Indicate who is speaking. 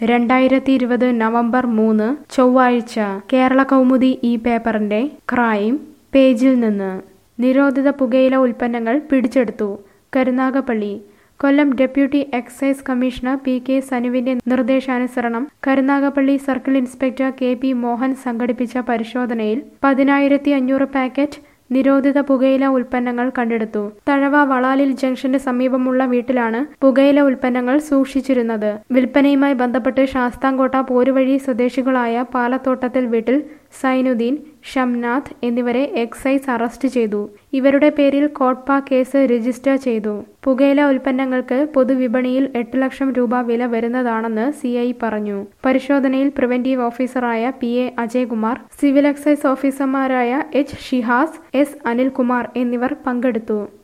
Speaker 1: രണ്ടായിരത്തി ഇരുപത് നവംബർ മൂന്ന് ചൊവ്വാഴ്ച കേരള കൗമുദി ഈ പേപ്പറിന്റെ ക്രൈം പേജിൽ നിന്ന് നിരോധിത പുകയില ഉൽപ്പന്നങ്ങൾ പിടിച്ചെടുത്തു Karunagappally Kollam deputy excise commissioner P K സനുവിന്റെ നിർദ്ദേശാനുസരണം Karunagappally circle inspector K P Mohan സംഘടിപ്പിച്ച പരിശോധനയിൽ പതിനായിരത്തി അഞ്ഞൂറ് പാക്കറ്റ് നിരോധിത പുകയില ഉൽപ്പന്നങ്ങൾ കണ്ടെടുത്തു തഴവ വളാലിൽ ജംഗ്ഷന് സമീപമുള്ള വീട്ടിലാണ് പുകയില ഉൽപ്പന്നങ്ങൾ സൂക്ഷിച്ചിരുന്നത് വിൽപ്പനയുമായി ബന്ധപ്പെട്ട് ശാസ്താംകോട്ട പോരുവഴി സ്വദേശികളായ പാലത്തോട്ടത്തിൽ വീട്ടിൽ സൈനുദ്ദീൻ ഷംനാഥ് എന്നിവരെ എക്സൈസ് അറസ്റ്റ് ചെയ്തു ഇവരുടെ പേരിൽ കോട്ട്പ കേസ് രജിസ്റ്റർ ചെയ്തു പുകയില ഉൽപ്പന്നങ്ങൾക്ക് പൊതുവിപണിയിൽ എട്ട് ലക്ഷം രൂപ വില വരുന്നതാണെന്ന് സിഐ പറഞ്ഞു പരിശോധനയിൽ പ്രിവന്റീവ് ഓഫീസറായ P A Ajaykumar civil excise ഓഫീസർമാരായ എച്ച് ഷിഹാസ് എസ് അനിൽകുമാർ എന്നിവർ പങ്കെടുത്തു